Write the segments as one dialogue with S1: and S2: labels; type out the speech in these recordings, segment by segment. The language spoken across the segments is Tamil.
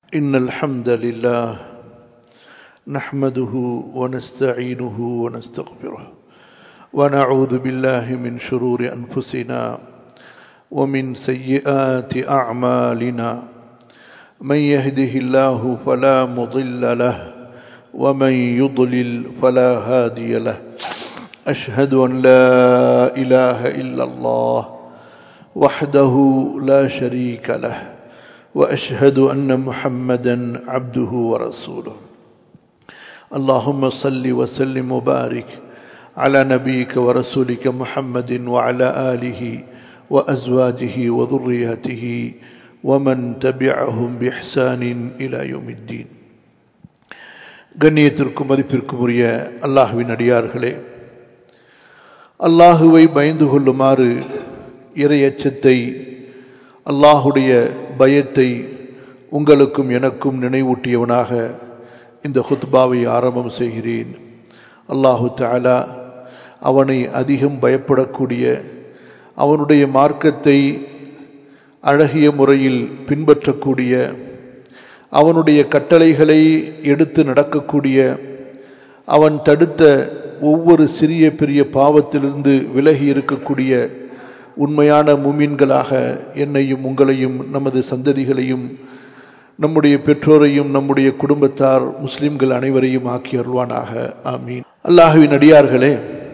S1: إن الحمد لله نحمده ونستعينه ونستغفره ونعوذ بالله من شرور أنفسنا ومن سيئات أعمالنا من يهده الله فلا مضل له ومن يضلل فلا هادي له أشهد أن لا إله إلا الله وحده لا شريك له واشهد ان محمدا عبده ورسوله اللهم صل وسلم وبارك على نبيك ورسولك محمد وعلى اله وازواجه وذريته ومن تبعهم باحسان الى يوم الدين கண்ணியத்திற்கும் மதிப்பிற்கும் உரிய அல்லாஹுவின் அடியார்களே அல்லாஹுவை பயந்து கொள்ளுமாறு இறையச்சத்தை அல்லாஹுடைய பயத்தை உங்களுக்கும் எனக்கும் நினைவூட்டியவனாக இந்த ஹுத்பாவை ஆரம்பம் செய்கிறேன் அல்லாஹு தாலா அவனை அதிகம் பயப்படக்கூடிய அவனுடைய மார்க்கத்தை அழகிய முறையில் பின்பற்றக்கூடிய அவனுடைய கட்டளைகளை எடுத்து நடக்கக்கூடிய அவன் தடுத்த ஒவ்வொரு சிறிய பெரிய பாவத்திலிருந்து விலகி இருக்கக்கூடிய உண்மையான முமீன்களாக என்னையும் உங்களையும் நமது சந்ததிகளையும் நம்முடைய பெற்றோரையும் நம்முடைய குடும்பத்தார் முஸ்லிம்கள் அனைவரையும் ஆக்கி அருள்வானாக ஆமீன் அல்லாஹுவின் அடியார்களே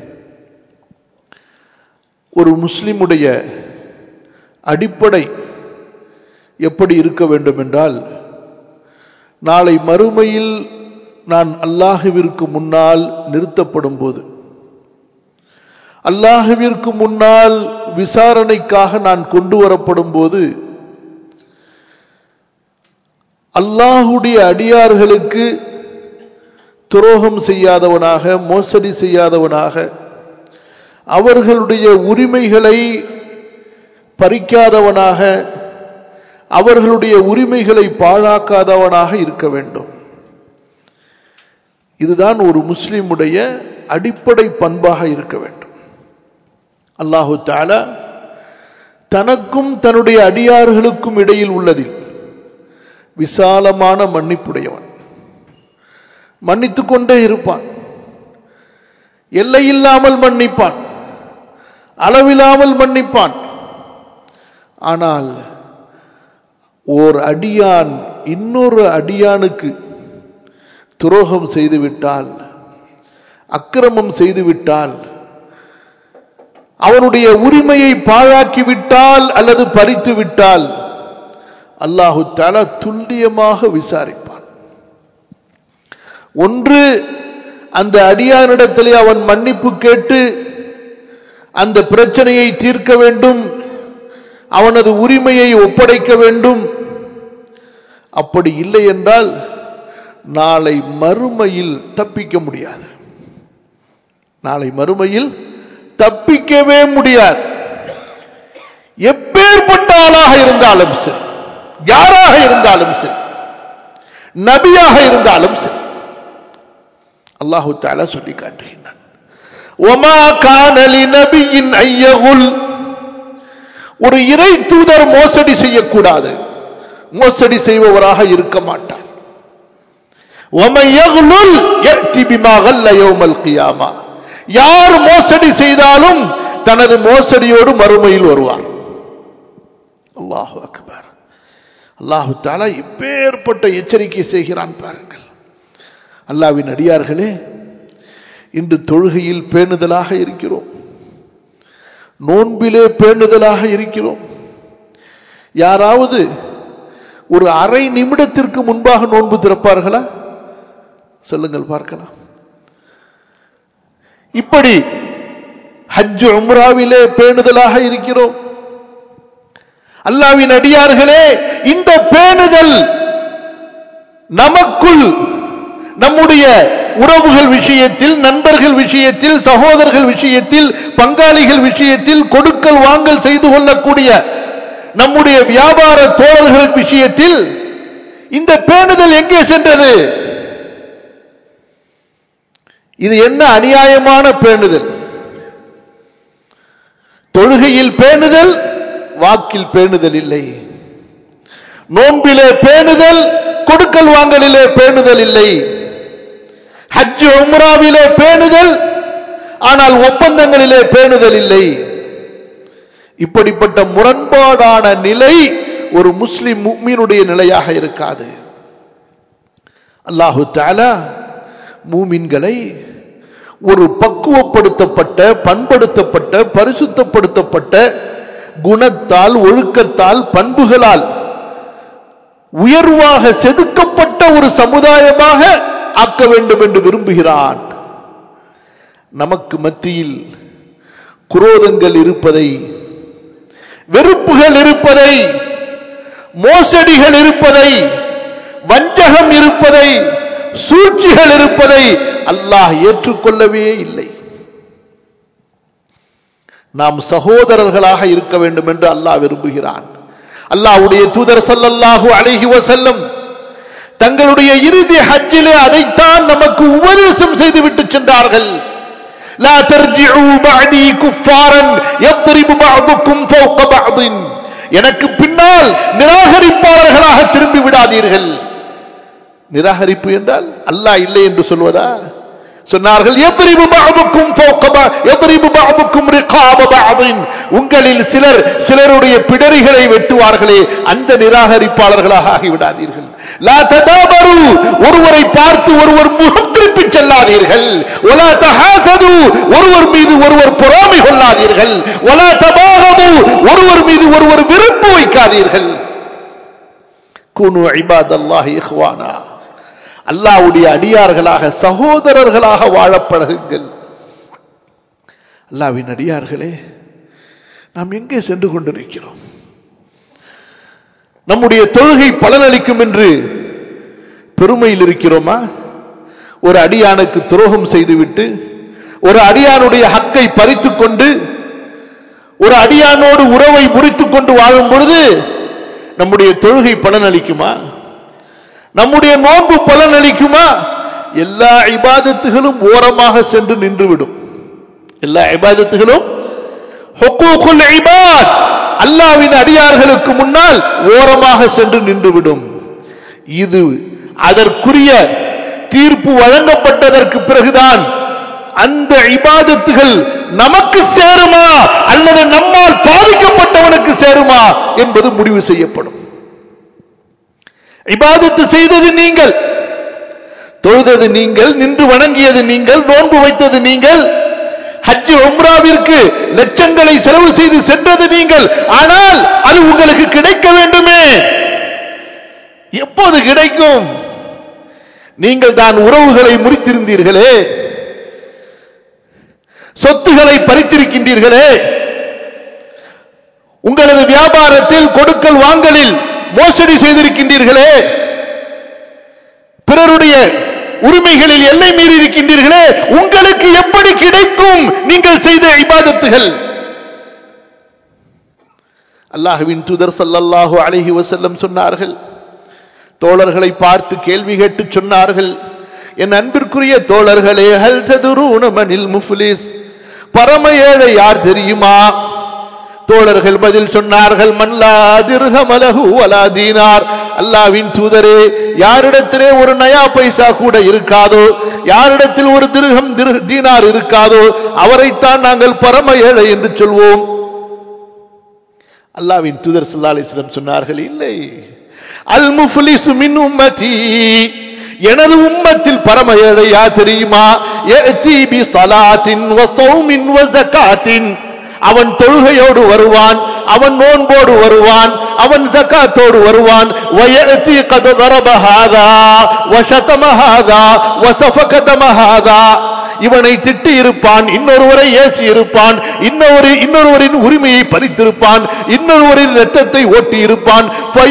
S1: ஒரு முஸ்லிமுடைய அடிப்படை எப்படி இருக்க வேண்டும் என்றால் நாளை மறுமையில் நான் அல்லாஹுவிற்கு முன்னால் நிறுத்தப்படும் போது அல்லாஹுவிற்கு முன்னால் விசாரணைக்காக நான் கொண்டு வரப்படும் போது அல்லாஹுடைய அடியார்களுக்கு துரோகம் செய்யாதவனாக மோசடி செய்யாதவனாக அவர்களுடைய உரிமைகளை பறிக்காதவனாக அவர்களுடைய உரிமைகளை பாழாக்காதவனாக இருக்க வேண்டும் இதுதான் ஒரு முஸ்லிமுடைய அடிப்படை பண்பாக இருக்க வேண்டும் அல்லாஹு தாலா தனக்கும் தன்னுடைய அடியார்களுக்கும் இடையில் உள்ளதில் விசாலமான மன்னிப்புடையவன் மன்னித்து கொண்டே இருப்பான் எல்லையில்லாமல் மன்னிப்பான் அளவில்லாமல் மன்னிப்பான் ஆனால் ஓர் அடியான் இன்னொரு அடியானுக்கு துரோகம் செய்துவிட்டால் அக்கிரமம் செய்துவிட்டால் அவனுடைய உரிமையை பாழாக்கி விட்டால் அல்லது பறித்து விட்டால் அல்லாஹு தாலா துல்லியமாக விசாரிப்பான் ஒன்று அந்த அடியானிடத்திலே அவன் மன்னிப்பு கேட்டு அந்த பிரச்சனையை தீர்க்க வேண்டும் அவனது உரிமையை ஒப்படைக்க வேண்டும் அப்படி இல்லை என்றால் நாளை மறுமையில் தப்பிக்க முடியாது நாளை மறுமையில் தப்பிக்கவே முடியாது எப்பேற்பட்ட ஆளாக இருந்தாலும் சரி யாராக இருந்தாலும் சரி நபியாக இருந்தாலும் சரி அல்லாஹு தாலா சொல்லி காட்டுகின்றான் ஒமா காணலி நபியின் ஐயகுல் ஒரு இறை தூதர் மோசடி செய்யக்கூடாது மோசடி செய்பவராக இருக்க மாட்டார் யார் மோசடி செய்தாலும் தனது மோசடியோடு மறுமையில் வருவார் அல்லாஹு அக்பர் அல்லாஹு தாலா இப்பேற்பட்ட எச்சரிக்கை செய்கிறான் பாருங்கள் அல்லாவின் அடியார்களே இன்று தொழுகையில் பேணுதலாக இருக்கிறோம் நோன்பிலே பேணுதலாக இருக்கிறோம் யாராவது ஒரு அரை நிமிடத்திற்கு முன்பாக நோன்பு திறப்பார்களா சொல்லுங்கள் பார்க்கலாம் இப்படி ஹஜ் உம்ராவிலே பேணுதலாக இருக்கிறோம் அல்லாவின் அடியார்களே இந்த பேணுதல் நமக்குள் நம்முடைய உறவுகள் விஷயத்தில் நண்பர்கள் விஷயத்தில் சகோதரர்கள் விஷயத்தில் பங்காளிகள் விஷயத்தில் கொடுக்கல் வாங்கல் செய்து கொள்ளக்கூடிய நம்முடைய வியாபார தோழர்கள் விஷயத்தில் இந்த பேணுதல் எங்கே சென்றது இது என்ன அநியாயமான பேணுதல் தொழுகையில் பேணுதல் வாக்கில் பேணுதல் இல்லை நோன்பிலே பேணுதல் கொடுக்கல் வாங்கலிலே பேணுதல் இல்லை ஹஜ் உம்ராவிலே பேணுதல் ஆனால் ஒப்பந்தங்களிலே பேணுதல் இல்லை இப்படிப்பட்ட முரண்பாடான நிலை ஒரு முஸ்லிம் முக்மீனுடைய நிலையாக இருக்காது அல்லாஹு தாலா மூமின்களை ஒரு பக்குவப்படுத்தப்பட்ட பண்படுத்தப்பட்ட பரிசுத்தப்படுத்தப்பட்ட குணத்தால் ஒழுக்கத்தால் பண்புகளால் உயர்வாக செதுக்கப்பட்ட ஒரு சமுதாயமாக ஆக்க வேண்டும் என்று விரும்புகிறான் நமக்கு மத்தியில் குரோதங்கள் இருப்பதை வெறுப்புகள் இருப்பதை மோசடிகள் இருப்பதை வஞ்சகம் இருப்பதை சூழ்ச்சிகள் இருப்பதை அல்லாஹ் ஏற்றுக்கொள்ளவே இல்லை நாம் சகோதரர்களாக இருக்க வேண்டும் என்று அல்லாஹ் விரும்புகிறான் அல்லாஹ்வுடைய தூதர் ஸல்லல்லாஹு அலைஹி வஸல்லம் தங்களுடைய இறுதி ஹஜ்ஜிலே அதைத்தான் நமக்கு உபதேசம் செய்துவிட்டு சென்றார்கள் لا ترجعوا بعدي كفارا يضرب بعضكم فوق بعض எனக்கு பின்னால் நிராகரிப்பாளர்களாக திரும்பி விடாதீர்கள் நிராகரிப்பு என்றால் அல்லாஹ் இல்லை என்று சொல்வதா சொன்னார்கள் எதிரிபு பாபுக்கும் எதிரிபு பாபுக்கும் உங்களில் சிலர் சிலருடைய பிடரிகளை வெட்டுவார்களே அந்த நிராகரிப்பாளர்களாக ஆகிவிடாதீர்கள் லா ததாபரு ஒருவரை பார்த்து ஒருவர் முகம் திருப்பி செல்லாதீர்கள் ஒலா தஹாசது ஒருவர் மீது ஒருவர் பொறாமை கொள்ளாதீர்கள் ஒலா தபாகது ஒருவர் மீது ஒருவர் விருப்பு வைக்காதீர்கள் குனு இபாதல்லாஹி இஹ்வானா அல்லாவுடைய அடியார்களாக சகோதரர்களாக வாழ பழகுங்கள் அல்லாவின் அடியார்களே நாம் எங்கே சென்று கொண்டிருக்கிறோம் நம்முடைய தொழுகை பலனளிக்கும் என்று பெருமையில் இருக்கிறோமா ஒரு அடியானுக்கு துரோகம் செய்துவிட்டு ஒரு அடியானுடைய ஹக்கை பறித்துக் கொண்டு ஒரு அடியானோடு உறவை முறித்துக் கொண்டு வாழும் பொழுது நம்முடைய தொழுகை பலனளிக்குமா நம்முடைய நோன்பு பலனளிக்குமா எல்லா இபாதத்துகளும் ஓரமாக சென்று நின்றுவிடும் எல்லா இபாதத்துகளும் அல்லாவின் அடியார்களுக்கு முன்னால் ஓரமாக சென்று நின்றுவிடும் இது அதற்குரிய தீர்ப்பு வழங்கப்பட்டதற்கு பிறகுதான் அந்த இபாதத்துகள் நமக்கு சேருமா அல்லது நம்மால் பாதிக்கப்பட்டவனுக்கு சேருமா என்பது முடிவு செய்யப்படும் இபாதத்து செய்தது நீங்கள் தொழுதது நீங்கள் நின்று வணங்கியது நீங்கள் நோன்பு வைத்தது நீங்கள் ஹஜ் உம்ராவிற்கு லட்சங்களை செலவு செய்து சென்றது நீங்கள் ஆனால் அது உங்களுக்கு கிடைக்க வேண்டுமே எப்போது கிடைக்கும் நீங்கள் தான் உறவுகளை முறித்திருந்தீர்களே சொத்துகளை பறித்திருக்கின்றீர்களே உங்களது வியாபாரத்தில் கொடுக்கல் வாங்கலில் மோசடி செய்திருக்கின்றீர்களே பிறருடைய உரிமைகளில் எல்லை மீறி இருக்கின்றீர்களே உங்களுக்கு எப்படி கிடைக்கும் நீங்கள் செய்த இபாதத்துகள் அல்லாஹுவின் தூதர் சல்லல்லாஹு அலைஹி வசல்லம் சொன்னார்கள் தோழர்களை பார்த்து கேள்வி கேட்டு சொன்னார்கள் என் அன்பிற்குரிய தோழர்களே ஹல் ததுரூன மனில் முஃப்லிஸ் பரம ஏழை யார் தெரியுமா தோழர்கள் பதில் சொன்னார்கள் மல்லா திருகமலகு வலா தீனார் அல்லாவின் தூதரே யாரிடத்திலே ஒரு நயா பைசா கூட இருக்காதோ யாரிடத்தில் ஒரு திருகம் தீனார் இருக்காதோ அவரைத்தான் நாங்கள் பரம ஏழை என்று சொல்வோம் அல்லாவின் தூதர் சல்லா அலிஸ்லம் சொன்னார்கள் இல்லை அல் முஃப்லிசு மின் உம்மதி எனது உம்மத்தில் பரம ஏழையா தெரியுமா யஅதி பி ஸலாத்தின் வ ஸௌமின் வ ஸகாத்தின் அவன் தொழுகையோடு வருவான் அவன் நோன்போடு வருவான் அவன் ஜக்காத்தோடு வருவான் வயத்தி கத தரபஹாதா வசதமஹாதா வசஃபகதமஹாதா இவனை திட்டி இருப்பான் இன்னொருவரை ஏசி இருப்பான் இன்னொரு இன்னொருவரின் உரிமையை பறித்திருப்பான் இன்னொருவரின் ரத்தத்தை ஓட்டி இருப்பான்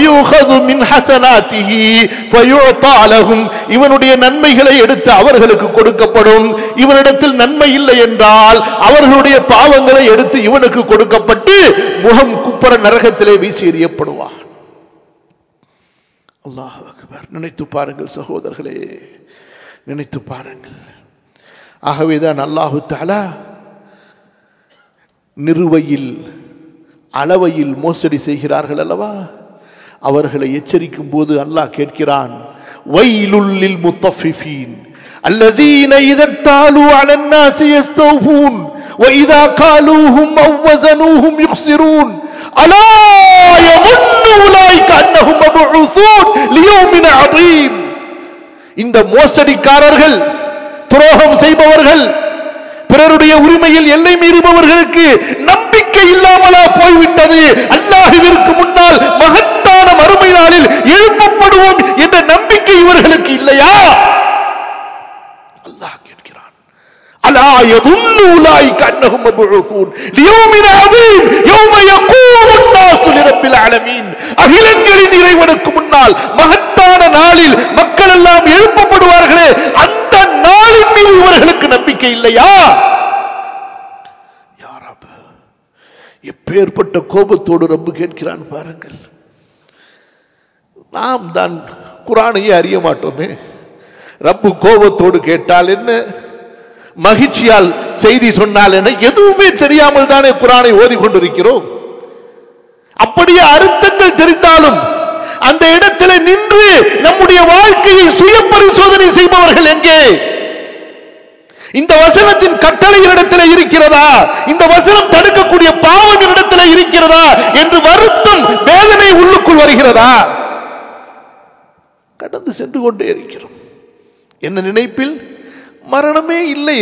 S1: இவனுடைய நன்மைகளை எடுத்து அவர்களுக்கு கொடுக்கப்படும் இவனிடத்தில் நன்மை இல்லை என்றால் அவர்களுடைய பாவங்களை எடுத்து இவனுக்கு கொடுக்கப்பட்டு முகம் குப்பர நரகத்திலே வீசி எறியப்படுவான் அல்லாஹ் நினைத்து பாருங்கள் சகோதரர்களே நினைத்து பாருங்கள் ஆகவேதான் அல்லாஹு தாலா நிறுவையில் அளவையில் மோசடி செய்கிறார்கள் அல்லவா அவர்களை எச்சரிக்கும் போது அல்லாஹ் கேட்கிறான் வைலுல்லில் முத்தஃபிஃபீன் الذين إذا اكتالوا على الناس يستوفون وإذا قالوهم أو وزنوهم يخسرون ألا يظن أولئك أنهم مبعوثون ليوم عظيم இந்த மோசடிக்காரர்கள் துரோகம் செய்பவர்கள் பிறருடைய உரிமையில் எல்லை மீறுபவர்களுக்கு நம்பிக்கை இல்லாமலா போய்விட்டது அல்லாஹுவிற்கு முன்னால் மகத்தான மறுமை நாளில் எழுப்பப்படுவோம் என்ற நம்பிக்கை இவர்களுக்கு இல்லையா அல்லாஹ் கேட்கிறான் அலா يظن اولئك انهم مبعوثون ليوم عظيم يوم يقوم الناس لرب العالمين அகிலங்களின் இறைவனுக்கு முன்னால் மகத்தான நாளில் மக்கள் எல்லாம் எழுப்பப்படுவார்களே அந்த நாளின் மீது இவர்களுக்கு நம்பிக்கை இல்லையா யா ரப் எப்பேற்பட்ட கோபத்தோடு ரப்பு கேட்கிறான் பாருங்கள் நாம் தான் குரானையே அறிய மாட்டோமே ரப்பு கோபத்தோடு கேட்டால் என்ன மகிழ்ச்சியால் செய்தி சொன்னால் என்ன எதுவுமே தெரியாமல் தானே குரானை ஓதி கொண்டிருக்கிறோம் அப்படியே அர்த்தங்கள் தெரிந்தாலும் அந்த இடத்துல நின்று நம்முடைய வாழ்க்கையை சுய பரிசோதனை செய்பவர்கள் எங்கே இந்த வசனத்தின் கட்டளை இடத்துல இருக்கிறதா இந்த வசனம் தடுக்கக்கூடிய பாவங்கள் இடத்துல இருக்கிறதா என்று வருத்தம் வேதனை உள்ளுக்குள் வருகிறதா கடந்து சென்று கொண்டே இருக்கிறோம் என்ன நினைப்பில் மரணமே இல்லை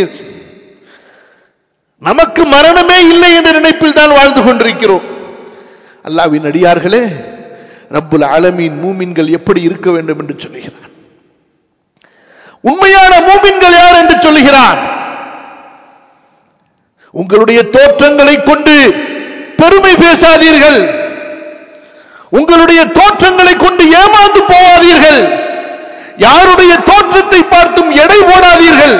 S1: நமக்கு மரணமே இல்லை என்ற நினைப்பில் தான் வாழ்ந்து கொண்டிருக்கிறோம் அல்லாவின் அடியார்களே ரப்புல் ஆலமீன் மூமின்கள் எப்படி இருக்க வேண்டும் என்று சொல்லுகிறான் உண்மையான மூமின்கள் யார் என்று சொல்லுகிறான் உங்களுடைய தோற்றங்களை கொண்டு பெருமை பேசாதீர்கள் உங்களுடைய தோற்றங்களை கொண்டு ஏமாந்து போவாதீர்கள் யாருடைய தோற்றத்தை பார்த்தும் எடை போடாதீர்கள்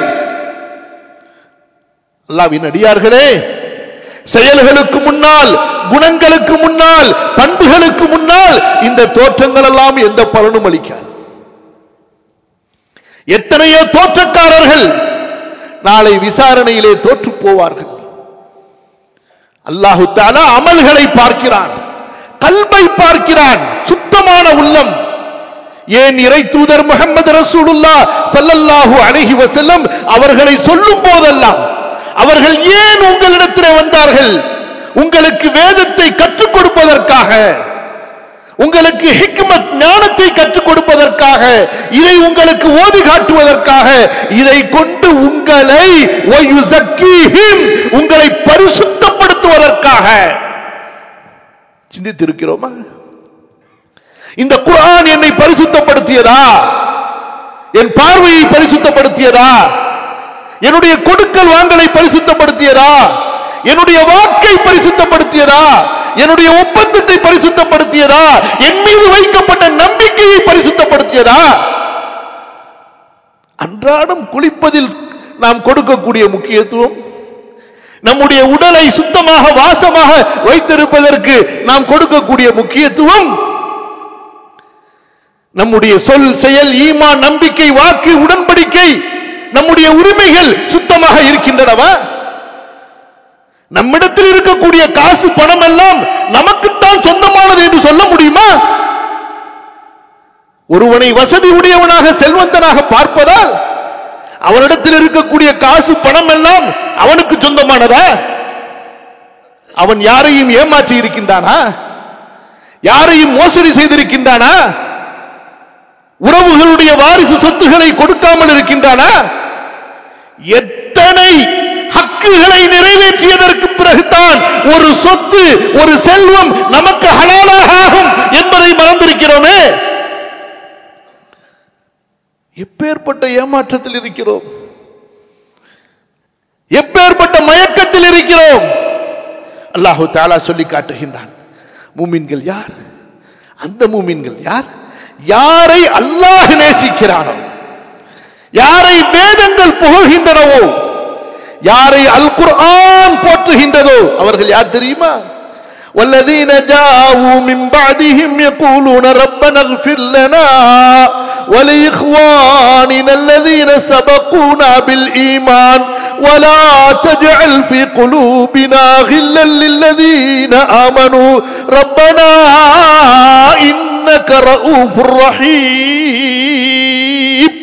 S1: அல்லாவின் அடியார்களே செயல்களுக்கு முன்னால் குணங்களுக்கு முன்னால் பண்புகளுக்கு முன்னால் இந்த தோற்றங்கள் எல்லாம் எந்த பலனும் அளிக்காது எத்தனையோ தோற்றக்காரர்கள் நாளை விசாரணையிலே தோற்று போவார்கள் அல்லாஹு தாலா அமல்களை பார்க்கிறான் கல்வை பார்க்கிறான் சுத்தமான உள்ளம் ஏன் இறை தூதர் முகமது ரசூலுல்லா சல்லல்லாஹு அலைஹி வஸல்லம் அவர்களை சொல்லும் போதெல்லாம் அவர்கள் ஏன் உங்களிடத்தில் வந்தார்கள் உங்களுக்கு வேதத்தை கற்றுக் கொடுப்பதற்காக உங்களுக்கு ஹிக்மத் ஞானத்தை கற்றுக் கொடுப்பதற்காக இதை உங்களுக்கு ஓதி காட்டுவதற்காக இதை கொண்டு உங்களை வயுசக்கீஹிம், உங்களை பரிசுத்தப்படுத்துவதற்காக சிந்தித்திருக்கிறோமா இந்த குர்ஆன் என்னை பரிசுத்தப்படுத்தியதா என் பார்வையை பரிசுத்தப்படுத்தியதா என்னுடைய கொடுக்கல் வாங்கலை பரிசுத்தப்படுத்தியதா என்னுடைய வாக்கை பரிசுத்தப்படுத்தியதா என்னுடைய ஒப்பந்தத்தை பரிசுத்தப்படுத்தியதா என் மீது வைக்கப்பட்ட நம்பிக்கையை பரிசுத்தப்படுத்தியதா அன்றாடம் குளிப்பதில் நாம் கொடுக்கக்கூடிய முக்கியத்துவம் நம்முடைய உடலை சுத்தமாக வாசமாக வைத்திருப்பதற்கு நாம் கொடுக்கக்கூடிய முக்கியத்துவம் நம்முடைய சொல் செயல் ஈமா நம்பிக்கை வாக்கு உடன்படிக்கை நம்முடைய உரிமைகள் சுத்தமாக இருக்கின்றனவா நம்மிடத்தில் இருக்கக்கூடிய காசு பணம் எல்லாம் நமக்குத்தான் சொந்தமானது என்று சொல்ல முடியுமா ஒருவனை வசதி உடையவனாக செல்வந்தனாக பார்ப்பதால் அவனிடத்தில் இருக்கக்கூடிய காசு பணம் எல்லாம் அவனுக்கு சொந்தமானதா அவன் யாரையும் ஏமாற்றி இருக்கின்றானா யாரையும் மோசடி செய்திருக்கின்றானா உறவுகளுடைய வாரிசு சொத்துக்களை கொடுக்காமல் இருக்கின்றானா எத்தனை ஹக்குகளை நிறைவேற்றியதற்கு பிறகுதான் ஒரு சொத்து ஒரு செல்வம் நமக்கு ஹலாலாக ஆகும் என்பதை மறந்திருக்கிறோமே எப்பேற்பட்ட ஏமாற்றத்தில் இருக்கிறோம் எப்பேற்பட்ட மயக்கத்தில் இருக்கிறோம் அல்லாஹு தாலா சொல்லி காட்டுகின்றான் மூமின்கள் யார் அந்த மூமின்கள் யார் யாரை அல்லாஹ் நேசிக்கிறானோ யாரை வேதங்கள் புகழ்கின்றனவோ யாரை அல் குர்ஆன் போற்றுகின்றதோ அவர்கள் யார் தெரியுமா والذين جاءوا من بعدهم يقولون ربنا اغفر لنا ولإخواننا الذين الذين سبقونا بالإيمان ولا تجعل في قلوبنا غلا للذين آمنوا ربنا إنك رؤوف رحيم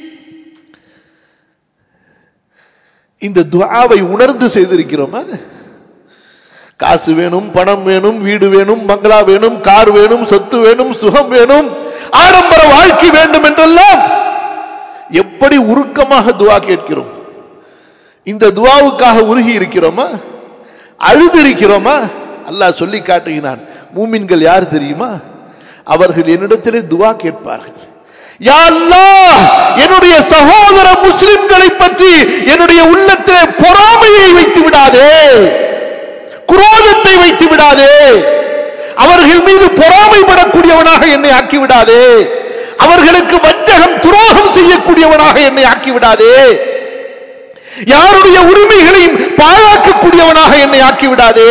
S1: இந்த துஆவை உணர்ந்து செய்திருக்கிறோமா காசு வேணும் பணம் வேணும் வீடு வேணும் பங்களா வேணும் கார் வேணும் சொத்து வேணும் சுகம் வேணும் ஆடம்பர வாழ்க்கை வேண்டும் என்றெல்லாம் எப்படி உருக்கமாக துவா கேட்கிறோம் இந்த துவாவுக்காக உருகி இருக்கிறோமா அழுது இருக்கிறோமா அல்லாஹ் சொல்லி காட்டுகிறான் மூமின்கள் யார் தெரியுமா அவர்கள் என்னிடத்திலே துவா கேட்பார்கள் யா அல்லாஹ் என்னுடைய சகோதர முஸ்லிம்களை பற்றி என்னுடைய உள்ளத்திலே பொறாமையை வைத்து விடாதே குரோதத்தை வைத்து விடாதே அவர்கள் மீது பொறாமைப்படக்கூடியவனாக என்னை ஆக்கி விடாதே அவர்களுக்கு வஞ்சகம் துரோகம் செய்யக்கூடியவனாக என்னை ஆக்கி விடாதே யாருடைய உரிமைகளையும் பாழாக்கக்கூடியவனாக என்னை ஆக்கி விடாதே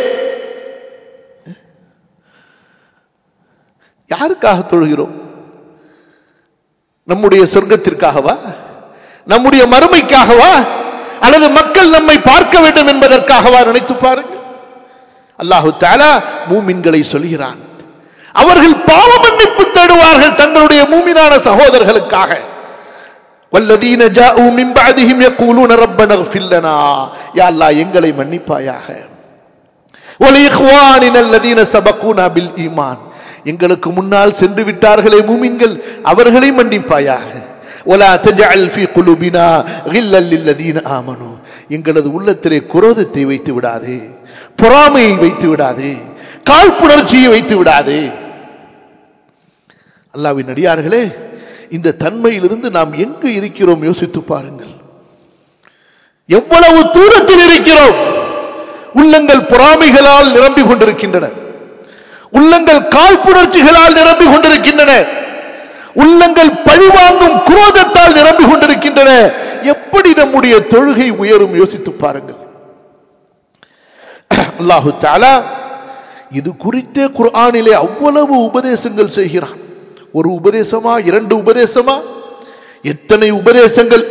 S1: யாருக்காக தொழுகிறோம் நம்முடைய சொர்க்கத்திற்காகவா நம்முடைய மறுமைக்காகவா அல்லது மக்கள் நம்மை பார்க்க வேண்டும் என்பதற்காகவா நினைத்து பாருங்கள் அல்லாஹு தாலா மூமின்களை சொல்கிறான் அவர்கள் பாவ மன்னிப்பு தேடுவார்கள் தங்களுடைய மூமினான சகோதரர்களுக்காக والذين جاءوا من بعدهم يقولون ربنا اغفر لنا يا الله எங்களை மன்னிப்பாயாக ولإخواننا الذين سبقونا بالإيمان எங்களுக்கு முன்னால் சென்று விட்டார்களே மூமின்கள் அவர்களை மன்னிப்பாயாக ولا تجعل في قلوبنا غلا للذين آمنوا எங்களது உள்ளத்திலே குரோதத்தை வைத்து விடாதே பொறாமையை வைத்து விடாதே காழ்ப்புணர்ச்சியை வைத்து விடாதே அல்லாவின் அடியார்களே இந்த தன்மையிலிருந்து நாம் எங்கு இருக்கிறோம் யோசித்து பாருங்கள் எவ்வளவு தூரத்தில் இருக்கிறோம் உள்ளங்கள் பொறாமைகளால் நிரம்பி கொண்டிருக்கின்றன உள்ளங்கள் காழ்ப்புணர்ச்சிகளால் நிரம்பி கொண்டிருக்கின்றன உள்ளங்கள் பழிவாங்கும் குரோதத்தால் நிரம்பி கொண்டிருக்கின்றன எப்படி நம்முடைய தொழுகை உயரும் யோசித்து பாருங்கள் அல்லாஹு தாலா இது குறித்தே குர்ஆனிலே அவ்வளவு உபதேசங்கள் செய்கிறான் ஒரு உபதேசமா இரண்டு உபதேசமா எத்தனை உபதேசங்கள்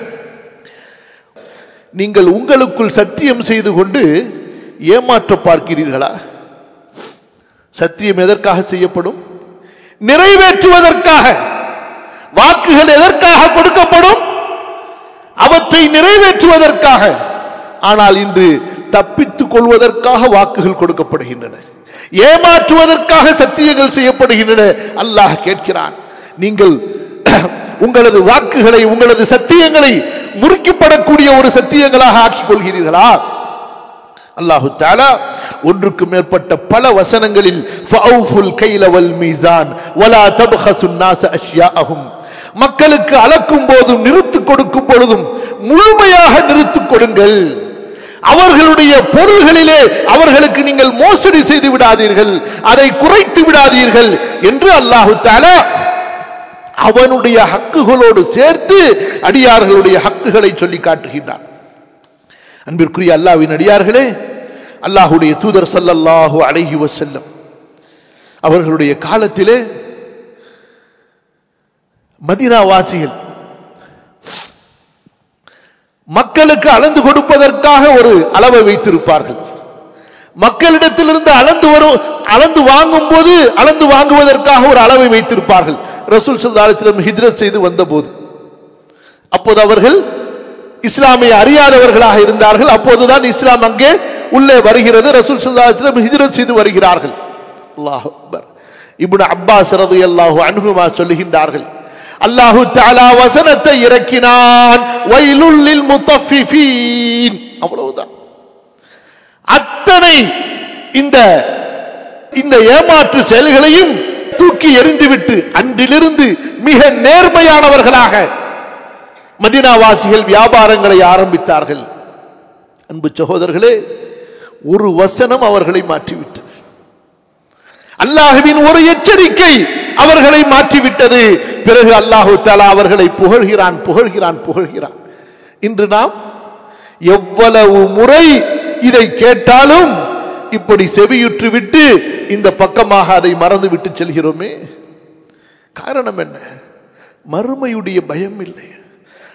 S1: நீங்கள் உங்களுக்குள் சத்தியம் செய்து கொண்டு ஏமாற்ற பார்க்கிறீர்களா சத்தியம் எதற்காக செய்யப்படும் நிறைவேற்றுவதற்காக வாக்குகள் எதற்காக கொடுக்கப்படும் அவற்றை நிறைவேற்றுவதற்காக ஆனால் இன்று தப்பித்துக் கொள்வதற்காக வாக்குகள் கொடுக்கப்படுகின்றன ஏமாற்றுவதற்காக சத்தியங்கள் செய்யப்படுகின்றன அல்லாஹ் கேட்கிறான் நீங்கள் உங்களது வாக்குகளை உங்களது சத்தியங்களை முறிக்கப்படக்கூடிய ஒரு சத்தியங்களாக ஆக்கிக் கொள்கிறீர்களா அல்லாஹு தாலா ஒன்றுக்கு மேற்பட்ட பல வசனங்களில் ஃபஅவுஃபுல் கைல வல் மீசான் வலா தப்ஹசுன் நாஸ அஷ்யாஅஹும் மக்களுக்கு அளக்கும் போதும் நிறுத்து கொடுக்கும் பொழுதும் முழுமையாக நிறுத்துக் கொடுங்கள் அவர்களுடைய பொருள்களிலே அவர்களுக்கு நீங்கள் மோசடி செய்து விடாதீர்கள் அதை குறைத்து விடாதீர்கள் என்று அல்லாஹு தாலா அவனுடைய ஹக்குகளோடு சேர்த்து அடியார்களுடைய ஹக்குகளை சொல்லி காட்டுகின்றான் அன்பிற்குரிய அல்லாவின் அடியார்களே அல்லாஹுடைய தூதர் சல்லல்லாஹு அலைஹி வஸல்லம் அவர்களுடைய காலத்திலே மதினா வாசிகள் மக்களுக்கு அளந்து கொடுப்பதற்காக ஒரு அளவை வைத்திருப்பார்கள் மக்களிடத்திலிருந்து அளந்து வரும் அளந்து வாங்கும் போது அளந்து வாங்குவதற்காக ஒரு அளவை வைத்திருப்பார்கள் ரசூல் சுல்லாசிலம் ஹிஜ்ரத் செய்து வந்தபோது அப்போது அவர்கள் இஸ்லாமை அறியாதவர்களாக இருந்தார்கள் அப்போதுதான் இஸ்லாம் அங்கே உள்ளே வருகிறது ரசூல் சுல்லாஸ்லம் ஹிஜ்ரத் செய்து வருகிறார்கள் அல்லாஹ் அக்பர் இப்னு அப்பாஸ் ரலியல்லாஹு அன்ஹுமா சொல்லுகின்றார்கள் அல்லாஹு தஆலா வசனத்தை இறக்கினான் வயலுல்லில் முத்தஃபிஃபீன் அவ்வளவுதான் அத்தனை இந்த இந்த ஏமாற்று செயல்களையும் தூக்கி எறிந்துவிட்டு அன்றிலிருந்து மிக நேர்மையானவர்களாக மதினாவாசிகள் வியாபாரங்களை ஆரம்பித்தார்கள் அன்பு சகோதரர்களே ஒரு வசனம் அவர்களை மாற்றிவிட்டது அல்லாஹுவின் ஒரு எச்சரிக்கை அவர்களை மாற்றிவிட்டது பிறகு அல்லாஹு தாலா அவர்களை புகழ்கிறான் புகழ்கிறான் புகழ்கிறான் இன்று நாம் எவ்வளவு முறை இதை கேட்டாலும் இப்படி செவியுற்று விட்டு இந்த பக்கமாக அதை மறந்து விட்டு செல்கிறோமே காரணம் என்ன மறுமையுடைய பயம் இல்லை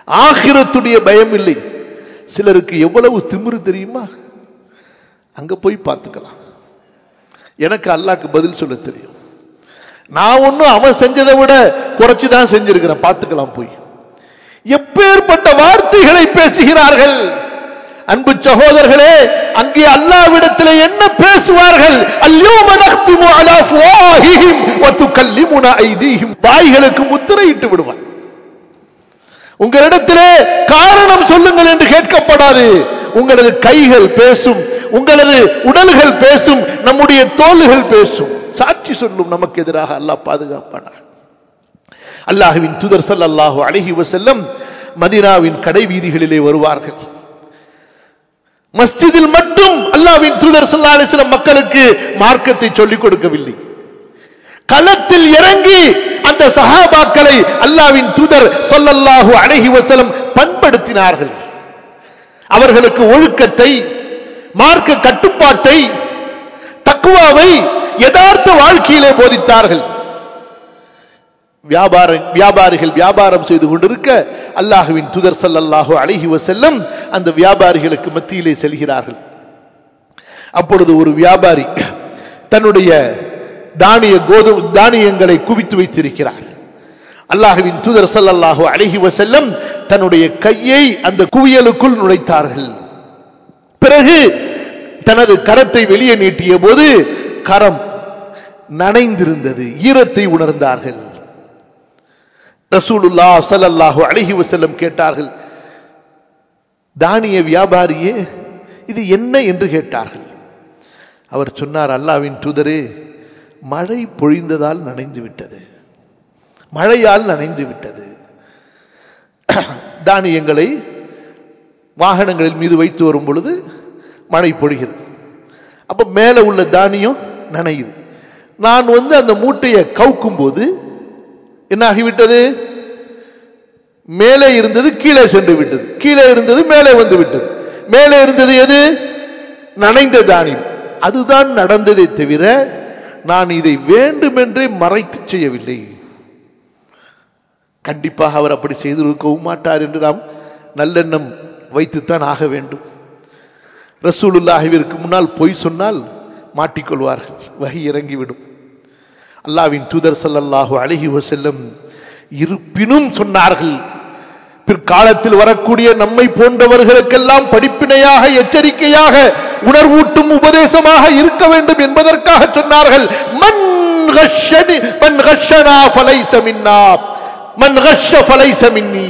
S1: ஆகிரத்துடைய பயம் இல்லை சிலருக்கு எவ்வளவு திமிரு தெரியுமா அங்க போய் பார்த்துக்கலாம் எனக்கு அல்லாஹ்க்கு பதில் சொல்ல தெரியும் நான் ஒன்னும் அவன் செஞ்சதை விட குறைச்சு தான் செஞ்சிருக்கிறேன் பார்த்துக்கலாம் போய் எப்பேற்பட்ட வார்த்தைகளை பேசுகிறார்கள் அன்பு சகோதரர்களே அங்கே அல்லாவிடத்தில் என்ன பேசுவார்கள் அல்யோம நக்திமு அலா அஃப்வாஹிஹிம் வ துகல்லிமுனா ஐதீஹிம் வாய்களுக்கு முத்திரையிட்டு விடுவான் உங்களிடத்திலே காரணம் சொல்லுங்கள் என்று கேட்கப்படாது உங்களது கைகள் பேசும் உங்களது உடல்கள் பேசும் நம்முடைய தோள்கள் பேசும் சாட்சி சொல்லும் நமக்கு எதிராக அல்லாஹ் பாதுகாப்பானார் அல்லாஹுவின் தூதர் ஸல்லல்லாஹு அலைஹி வஸல்லம் மதீனாவின் கடை வீதிகளிலே வருவார்கள் மஸ்ஜிதில் மட்டும் அல்லாஹ்வின் தூதர் ஸல்லல்லாஹு அலைஹி வஸல்லம் மக்களுக்கு மார்க்கத்தை சொல்லிக் கொடுக்கவில்லை களத்தில் இறங்கி அந்த சஹாபாக்களை அல்லாவின் தூதர் சொல்லல்லாஹு அழகி வசலம் பண்படுத்தினார்கள் அவர்களுக்கு ஒழுக்கத்தை மார்க்க கட்டுப்பாட்டை தக்குவாவை யதார்த்த வாழ்க்கையிலே போதித்தார்கள் வியாபார வியாபாரிகள் வியாபாரம் செய்து கொண்டிருக்க அல்லாஹுவின் தூதர் ஸல்லல்லாஹு அலைஹி வஸல்லம் அந்த வியாபாரிகளுக்கு மத்தியிலே செல்கிறார்கள் அப்பொழுது ஒரு வியாபாரி தன்னுடைய தானிய கோதுமை தானியங்களை குவித்து வைத்திருக்கிறார் அல்லாஹுவின் தூதர் ஸல்லல்லாஹு அலைஹி வஸல்லம் தன்னுடைய கையை அந்த குவியலுக்குள் நுழைத்தார்கள் பிறகு தனது கரத்தை வெளியே நீட்டிய போது கரம் நனைந்திருந்தது ஈரத்தை உணர்ந்தார்கள் ரசூலுல்லா ஸல்லல்லாஹு அலைஹி வஸல்லம் கேட்டார்கள் தானிய வியாபாரியே இது என்ன என்று கேட்டார்கள் அவர் சொன்னார் அல்லாவின் தூதரே மழை பொழிந்ததால் நனைந்து விட்டது மழையால் நனைந்து விட்டது தானியங்களை வாகனங்களில் மீது வைத்து வரும் பொழுது மழை பொழிகிறது அப்ப மேலே உள்ள தானியம் நனையுது நான் வந்து அந்த மூட்டையை கவுக்கும் போது என்ன ஆகிவிட்டது மேலே இருந்தது கீழே சென்று விட்டது கீழே இருந்தது மேலே வந்து விட்டது மேலே இருந்தது எது நனைந்த தானியம் அதுதான் நடந்ததே தவிர நான் இதை வேண்டுமென்றே மறைத்து செய்யவில்லை கண்டிப்பாக அவர் அப்படி செய்திருக்கவும் மாட்டார் என்று நாம் நல்லெண்ணம் வைத்துத்தான் ஆக வேண்டும் ரசூலுல்லாஹிவிற்கு முன்னால் பொய் சொன்னால் மாட்டிக்கொள்வார்கள் வகை இறங்கிவிடும் அல்லாவின் தூதர் ஸல்லல்லாஹு அலைஹி வஸல்லம் இருப்பினும் சொன்னார்கள் பிற்காலத்தில் வரக்கூடிய நம்மை போன்றவர்களுக்கெல்லாம் படிப்பினையாக எச்சரிக்கையாக உணர்வூட்டும் உபதேசமாக இருக்க வேண்டும் என்பதற்காக சொன்னார்கள் மன் கஷனி மன் கஷனா ஃபலைஸ மின்னா மன் கஷ ஃபலைஸ மின்னி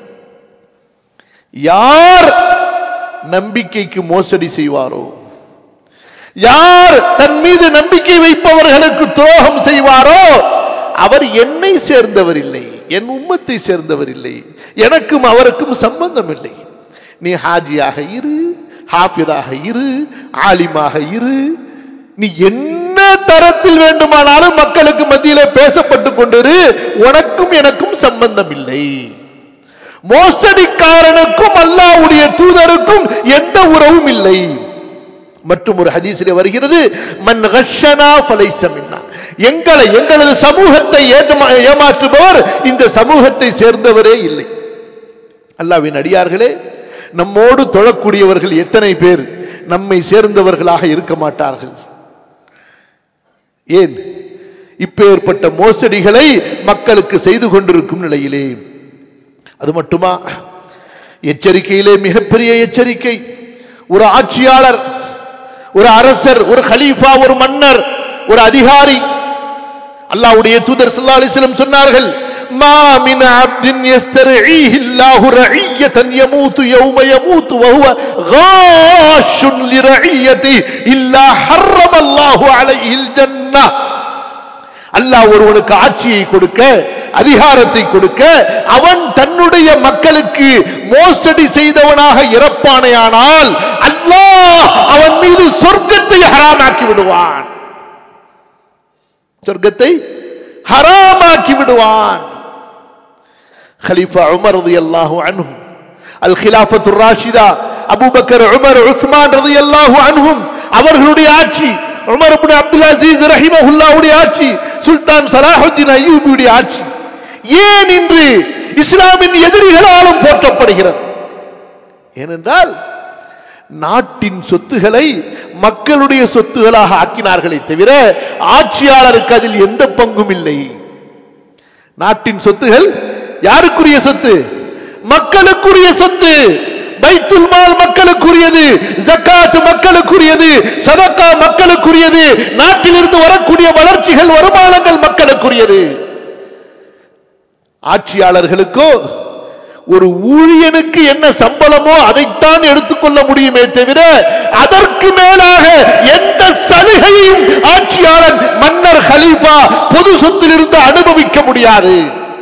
S1: யார் நம்பிக்கைக்கு மோசடி செய்வாரோ யார் தன் மீது நம்பிக்கை வைப்பவர்களுக்கு துரோகம் செய்வாரோ அவர் என்னை சேர்ந்தவர் இல்லை என் உம்மத்தை சேர்ந்தவர் இல்லை எனக்கும் அவருக்கும் சம்பந்தம் இல்லை நீ ஹாஜியாக இரு ஹாஃபிதாக இரு ஆலிமாக இரு நீ என்ன தரத்தில் வேண்டுமானாலும் மக்களுக்கு மத்தியிலே பேசப்பட்டு கொண்டிரு உனக்கும் எனக்கும் சம்பந்தம் இல்லை மோசடிக்காரனுக்கும் அல்லாவுடைய தூதருக்கும் எந்த உறவும் இல்லை மற்றும் ஒரு ஹதீஸிலே வருகிறது மன் கஷனா ஃபலைஸ மின்னா எங்களை எங்களது சமூகத்தை ஏற்றமா- ஏமாற்றுபவர் இந்த சமூகத்தை சேர்ந்தவரே இல்லை அல்லாவின் அடியார்களே நம்மோடு தொழக்கூடியவர்கள் எத்தனை பேர் நம்மை சேர்ந்தவர்களாக இருக்க மாட்டார்கள் ஏன் இப்பேற்பட்ட மோசடிகளை மக்களுக்கு செய்து கொண்டிருக்கும் நிலையிலே அது மட்டுமா எச்சரிக்கையிலே மிகப்பெரிய எச்சரிக்கை ஒரு ஆட்சியாளர் ஒரு அரசர் ஒரு கலீஃபா ஒரு மன்னர் ஒரு அதிகாரி அல்லாஹ்வுடைய தூதர் ஸல்லல்லாஹு அலைஹி வஸல்லம் சொன்னார்கள் மா மின் அப்தின் யஸ்தரீஹி அல்லாஹு ரஇய்யதன் யமூது யௌம யமூது வஹுவ காஷுன் லிரஇய்யதி இல்லா ஹர்ரம அல்லாஹு அலைஹில் ஜன்னah அல்லாஹ் ஒருவனுக்கு ஆட்சியை கொடுக்க அதிகாரத்தை கொடுக்க அவன் தன்னுடைய மக்களுக்கு மோசடி செய்தவனாக இறப்பானேயானால் அல்லாஹ் அவன் மீது சொர்க்கத்தை ஹராமாக்கி விடுவான் சொர்க்கத்தை ஹராமாக்கி விடுவான் خليفة عمر رضي الله عنهم الخلافة الراشدة أبو بكر عمر عثمان رضي الله عنهم அவர்களுடைய ஆட்சி உமர் இப்னு அப்துல் அசீஸ் ரஹிமஹுல்லாவுடைய ஆட்சி சுல்தான் சலாஹுத்தீன் அய்யூபியுடைய ஆட்சி ஏன் இன்று இஸ்லாமின் எதிரிகளாலும் போற்றப்படுகிறது ஏனென்றால் நாட்டின் சொத்துகளை மக்களுடைய சொத்துகளாக ஆக்கினார்களே தவிர ஆட்சியாளருக்கு அதில் எந்த பங்கும் இல்லை நாட்டின் சொத்துகள் யாருக்குரிய சொத்து மக்களுக்குரிய சொத்து பைத்துல் மால் மக்களுக்குரியது ஜக்காத் மக்களுக்குரியது சதக்கா மக்களுக்குரியது நாட்டிலிருந்து வரக்கூடிய வளர்ச்சிகள் வருமானங்கள் மக்களுக்குரியது ஆட்சியாளர்களுக்கோ ஒரு ஊழியனுக்கு என்ன சம்பளமோ அதைத்தான் எடுத்துக்கொள்ள முடியுமே தவிர அதற்கு மேலாக எந்த சலுகையும் ஆட்சியாளன் மன்னர் ஹலீஃபா பொது சொத்திலிருந்து அனுபவிக்க முடியாது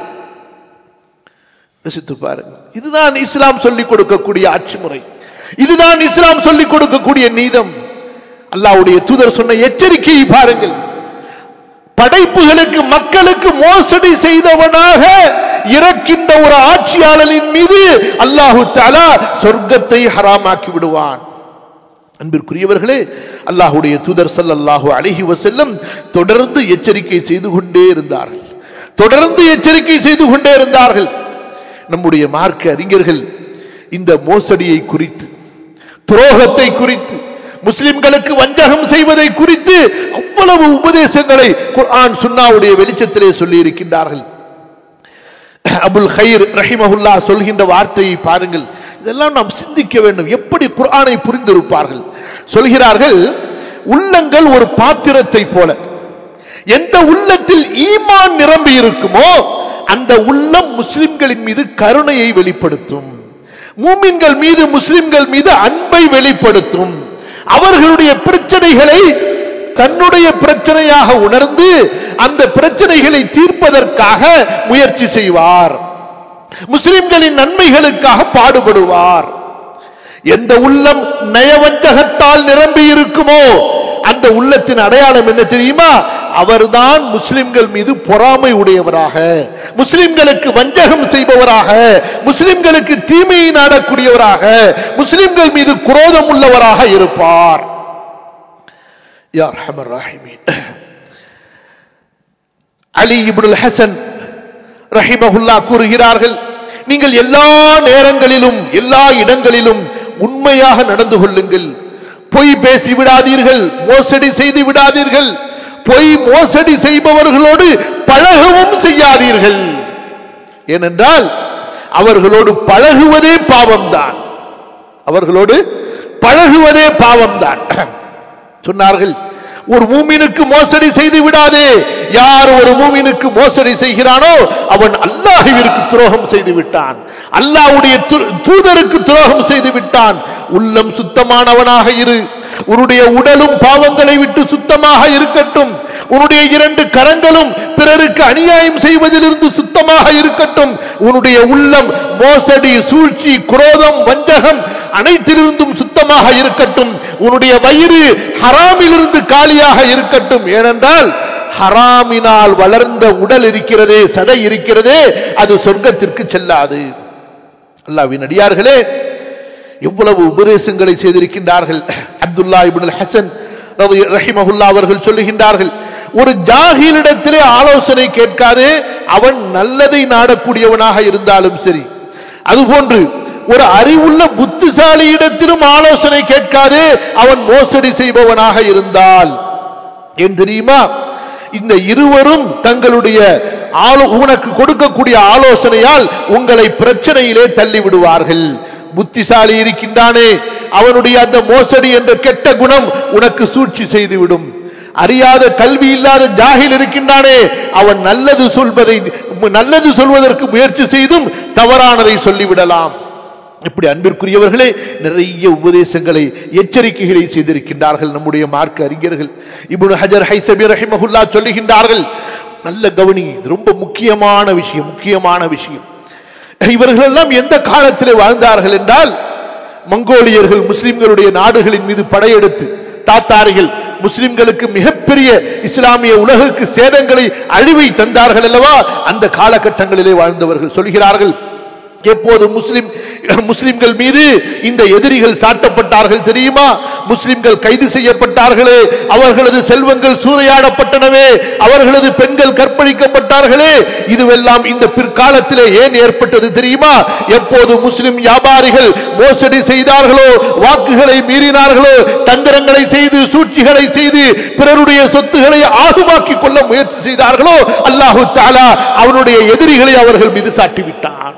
S1: யோசித்து பாருங்கள் இதுதான் இஸ்லாம் சொல்லிக் கொடுக்கக்கூடிய ஆட்சி முறை இதுதான் இஸ்லாம் சொல்லிக் கொடுக்கக்கூடிய நீதம் அல்லாஹ்வுடைய தூதர் சொன்ன எச்சரிக்கையை பாருங்கள் படைப்புகளுக்கு மக்களுக்கு மோசடி செய்தவனாக இறக்கின்ற ஒரு ஆட்சியாளரின் மீது அல்லாஹு தாலா சொர்க்கத்தை ஹராமாக்கி விடுவான் அன்பிற்குரியவர்களே அல்லாஹுடைய தூதர் ஸல்லல்லாஹு அலைஹி வஸல்லம் தொடர்ந்து எச்சரிக்கை செய்து கொண்டே இருந்தார்கள் தொடர்ந்து எச்சரிக்கை செய்து கொண்டே இருந்தார்கள் நம்முடைய மார்க்க அறிஞர்கள் இந்த மோசடியை குறித்து துரோகத்தை குறித்து முஸ்லிம்களுக்கு வஞ்சகம் செய்வதை குறித்து அவ்வளவு உபதேசங்களை குர்ஆன் சுன்னாவுடைய வெளிச்சத்திலே சொல்லி இருக்கின்றார்கள் அபுல் ஹைர் ரஹிமஹுல்லா சொல்கின்ற வார்த்தையை பாருங்கள் இதெல்லாம் நாம் சிந்திக்க வேண்டும் எப்படி குர்ஆனை புரிந்திருப்பார்கள் சொல்கிறார்கள் உள்ளங்கள் ஒரு பாத்திரத்தை போல எந்த உள்ளத்தில் ஈமான் நிரம்பி இருக்குமோ அந்த உள்ளம் முஸ்லிம்களின் மீது கருணையை வெளிப்படுத்தும் மூமின்கள் மீது முஸ்லிம்கள் மீது அன்பை வெளிப்படுத்தும் அவர்களுடைய பிரச்சனைகளை தன்னுடைய பிரச்சனையாக உணர்ந்து அந்த பிரச்சனைகளை தீர்ப்பதற்காக முயற்சி செய்வார் முஸ்லிம்களின் நன்மைகளுக்காக பாடுபடுவார் எந்த உள்ளம் நயவஞ்சகத்தால் நிரம்பி இருக்குமோ அந்த உள்ளத்தின் அடையாளம் என்ன தெரியுமா அவர்தான் முஸ்லிம்கள் மீது பொறாமை உடையவராக முஸ்லிம்களுக்கு வஞ்சகம் செய்பவராக முஸ்லிம்களுக்கு தீமையை நாடக்கூடியவராக முஸ்லிம்கள் மீது குரோதம் உள்ளவராக இருப்பார் யார் ஹமர் ராஹிமீன் அலி இப்னுல் ஹசன் ரஹிமஹுல்லா கூறுகிறார்கள் நீங்கள் எல்லா நேரங்களிலும் எல்லா இடங்களிலும் உண்மையாக நடந்து கொள்ளுங்கள் பொய் பேசி விடாதீர்கள் மோசடி செய்து விடாதீர்கள் பொய் மோசடி செய்பவர்களோடு பழகவும் செய்யாதீர்கள் ஏனென்றால் அவர்களோடு பழகுவதே பாவம்தான் அவர்களோடு பழகுவதே பாவம்தான் சொன்னார்கள் ஒரு மூமினுக்கு மோசடி செய்து விடாதே யார் ஒரு மூமினுக்கு மோசடி செய்கிறானோ அவன் அல்லாஹுவிற்கு துரோகம் செய்து விட்டான் அல்லாஹ்வுடைய து- தூதருக்கு துரோகம் செய்து விட்டான் உள்ளம் சுத்தமானவனாக இரு உன்னுடைய உடலும் பாவங்களை விட்டு சுத்தமாக இருக்கட்டும் உன்னுடைய இரண்டு கரங்களும் பிறருக்கு அநியாயம் செய்வதிலிருந்து சுத்தமாக இருக்கட்டும் உன்னுடைய உள்ளம் மோசடி சூழ்ச்சி குரோதம் வஞ்சகம் அனைத்திலிருந்தும் சுத்தமாக இருக்கட்டும் உன்னுடைய வயிறு ஹராமிலிருந்து காலியாக இருக்கட்டும் ஏனென்றால் ஹராமினால் வளர்ந்த உடல் இருக்கிறதே சதை இருக்கிறதே அது சொர்க்கத்திற்கு செல்லாது அல்லாவின் அடியார்களே எவ்வளவு உபதேசங்களை செய்திருக்கின்றார்கள் அப்துல்லா இப்னுல் ஹசன் ரதி- ரஹிமஹுல்லா அவர்கள் சொல்லுகின்றார்கள் ஒரு ஜாகிலிடத்திலே ஆலோசனை கேட்காதே அவன் நல்லதை நாடக்கூடியவனாக இருந்தாலும் சரி அதுபோன்று ஒரு அறிவுள்ள புத்திசாலியிடத்திலும் ஆலோசனை கேட்காதே அவன் மோசடி செய்பவனாக இருந்தால் ஏன் தெரியுமா இந்த இருவரும் தங்களுடைய ஆலோ- உனக்கு கொடுக்கக்கூடிய ஆலோசனையால் உங்களை பிரச்சனையிலே தள்ளி விடுவார்கள் புத்திசாலி இருக்கின்றானே அவனுடைய அந்த மோசடி என்ற கெட்ட குணம் உனக்கு சூழ்ச்சி செய்துவிடும் அறியாத கல்வி இல்லாத ஜாகில் இருக்கின்றானே அவன் நல்லது சொல்வதை நல்லது சொல்வதற்கு முயற்சி செய்தும் தவறானதை சொல்லிவிடலாம் இப்படி அன்பிற்குரியவர்களே நிறைய உபதேசங்களை எச்சரிக்கைகளை செய்திருக்கின்றார்கள் நம்முடைய மார்க்க அறிஞர்கள் இப்னு ஹஜர் ஹைசபி ரஹிமஹுல்லா சொல்லுகின்றார்கள் நல்ல கவனி இது ரொம்ப முக்கியமான விஷயம் முக்கியமான விஷயம் இவர்கள் எல்லாம் எந்த காலத்திலே வாழ்ந்தார்கள் என்றால் மங்கோலியர்கள் முஸ்லிம்களுடைய நாடுகளின் மீது படையெடுத்து தாத்தாரிகள் முஸ்லிம்களுக்கு மிகப்பெரிய இஸ்லாமிய உலகுக்கு சேதங்களை அழிவை தந்தார்கள் அல்லவா அந்த காலகட்டங்களிலே வாழ்ந்தவர்கள் சொல்கிறார்கள் எப்போது முஸ்லிம் முஸ்லிம்கள் மீது இந்த எதிரிகள் சாட்டப்பட்டார்கள் தெரியுமா முஸ்லிம்கள் கைது செய்யப்பட்டார்களே அவர்களது செல்வங்கள் சூறையாடப்பட்டனவே அவர்களது பெண்கள் கற்பழிக்கப்பட்டார்களே இதுவெல்லாம் இந்த பிற்காலத்திலே ஏன் ஏற்பட்டது தெரியுமா எப்போது முஸ்லிம் வியாபாரிகள் மோசடி செய்தார்களோ வாக்குகளை மீறினார்களோ தந்திரங்களை செய்து சூழ்ச்சிகளை செய்து பிறருடைய சொத்துக்களை ஆகுமாக்கிக் கொள்ள முயற்சி செய்தார்களோ அல்லாஹு தாலா அவனுடைய எதிரிகளை அவர்கள் மீது சாட்டிவிட்டான்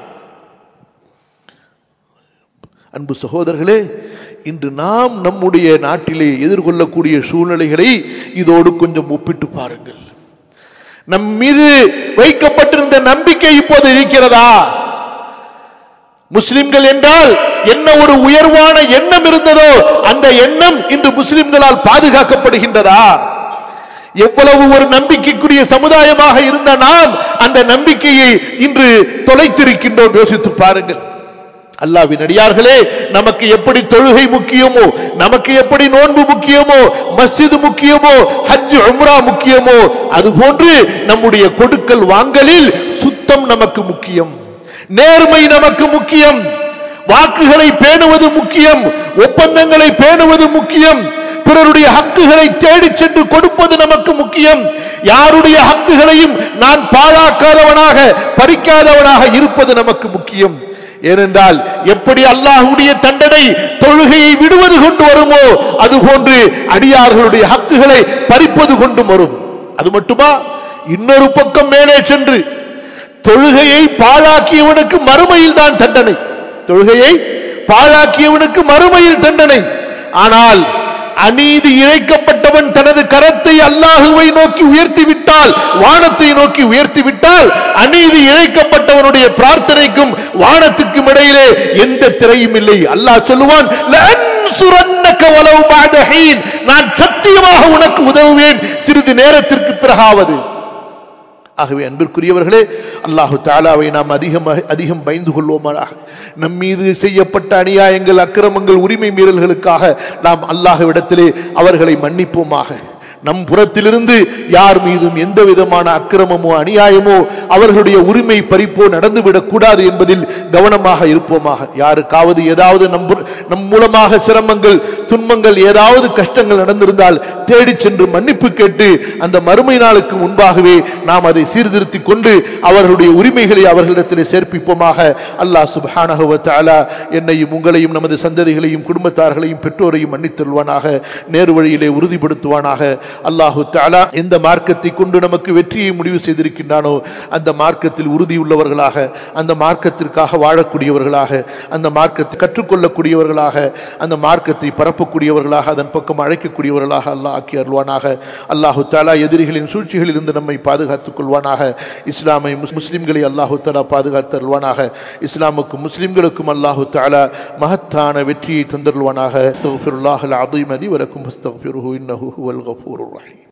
S1: அன்பு சகோதரர்களே இன்று நாம் நம்முடைய நாட்டிலே எதிர்கொள்ளக்கூடிய சூழ்நிலைகளை இதோடு கொஞ்சம் ஒப்பிட்டு பாருங்கள் நம் மீது வைக்கப்பட்டிருந்த நம்பிக்கை இப்போது இருக்கிறதா முஸ்லிம்கள் என்றால் என்ன ஒரு உயர்வான எண்ணம் இருந்ததோ அந்த எண்ணம் இன்று முஸ்லிம்களால் பாதுகாக்கப்படுகின்றதா எவ்வளவு ஒரு நம்பிக்கைக்குரிய சமுதாயமாக இருந்த நாம் அந்த நம்பிக்கையை இன்று தொலைத்திருக்கின்றோம் யோசித்து பாருங்கள் அல்லாவின் அடியார்களே நமக்கு எப்படி தொழுகை முக்கியமோ நமக்கு எப்படி நோன்பு முக்கியமோ மஸ்ஜிது முக்கியமோ ஹஜ் உம்ரா முக்கியமோ அதுபோன்று நம்முடைய கொடுக்கல் வாங்கலில் சுத்தம் நமக்கு முக்கியம் நேர்மை நமக்கு முக்கியம் வாக்குகளை பேணுவது முக்கியம் ஒப்பந்தங்களை பேணுவது முக்கியம் பிறருடைய ஹக்குகளை தேடி சென்று கொடுப்பது நமக்கு முக்கியம் யாருடைய ஹக்குகளையும் நான் பாழாக்காதவனாக பறிக்காதவனாக இருப்பது நமக்கு முக்கியம் ஏனென்றால் எப்படி அல்லாஹுடைய தண்டனை தொழுகையை விடுவது கொண்டு வருமோ அதுபோன்று அடியார்களுடைய ஹக்குகளை பறிப்பது கொண்டு வரும் அது மட்டுமா இன்னொரு பக்கம் மேலே சென்று தொழுகையை பாழாக்கியவனுக்கு மறுமையில் தான் தண்டனை தொழுகையை பாழாக்கியவனுக்கு மறுமையில் தண்டனை ஆனால் அநீதி இழைக்கப்பட்டவன் தனது கரத்தை அல்லாஹுவை நோக்கி உயர்த்தி விட்டால் வானத்தை நோக்கி உயர்த்தி விட்டால் அநீதி இழைக்கப்பட்டவனுடைய பிரார்த்தனைக்கும் வானத்துக்கும் இடையிலே எந்த திரையும் இல்லை அல்லாஹ் சொல்லுவான் "லஅன்சுரன்னக வலவ் பஅத ஹீன்." நான் சத்தியமாக உனக்கு உதவுவேன் சிறிது நேரத்திற்கு பிறகாவது ஆகவே அன்பிற்குரியவர்களே அல்லாஹு தாலாவை நாம் அதிகம் அதிகம் பயந்து கொள்வோமாக நம் மீது செய்யப்பட்ட அநியாயங்கள் அக்கிரமங்கள் உரிமை மீறல்களுக்காக நாம் அல்லாஹ்விடத்திலே அவர்களை மன்னிப்போமாக நம் புறத்திலிருந்து யார் மீதும் எந்த விதமான அக்கிரமமோ அநியாயமோ அவர்களுடைய உரிமை பறிப்போ நடந்துவிடக் கூடாது என்பதில் கவனமாக இருப்போமாக யாருக்காவது ஏதாவது நம் புற- நம் மூலமாக சிரமங்கள் துன்பங்கள் ஏதாவது கஷ்டங்கள் நடந்திருந்தால் தேடிச் சென்று மன்னிப்பு கேட்டு அந்த மறுமை நாளுக்கு முன்பாகவே நாம் அதை சீர்திருத்திக் கொண்டு அவர்களுடைய உரிமைகளை அவர்களிடத்திலே சேர்ப்பிப்போமாக அல்லாஹ் சுப்ஹானஹு வ தஆலா என்னையும் உங்களையும் நமது சந்ததிகளையும் குடும்பத்தார்களையும் பெற்றோரையும் மன்னித்தருவானாக நேரு வழியிலே உறுதிப்படுத்துவானாக அல்லாஹு தஆலா எந்த மார்க்கத்தை கொண்டு நமக்கு வெற்றியை முடிவு செய்திருக்கின்றானோ அந்த மார்க்கத்தில் உறுதியுள்ளவர்களாக அந்த மார்க்கத்திற்காக வாழக்கூடியவர்களாக அந்த மார்க்கத்தை கற்றுக்கொள்ளக்கூடியவர்களாக அந்த மார்க்கத்தை பரப்பக்கூடியவர்களாக அதன் பக்கம் அழைக்கக்கூடியவர்களாக அல்லாஹ் ஆக்கி அருள்வானாக அல்லாஹு தாலா எதிரிகளின் சூழ்ச்சிகளில் இருந்து நம்மை பாதுகாத்துக் கொள்வானாக இஸ்லாமை முஸ்- முஸ்லிம்களை அல்லாஹு தாலா பாதுகாத்து அருள்வானாக இஸ்லாமுக்கும் முஸ்லிம்களுக்கும் அல்லாஹு தாலா மகத்தான வெற்றியை தந்தருள்வானாக அஸ்தக்ஃபிருல்லாஹல் அஸீம் லி வலக்கும் அஸ்தக்ஃபிருஹு இன்னஹு ஹுவல் கஃபூருர் ரஹீம்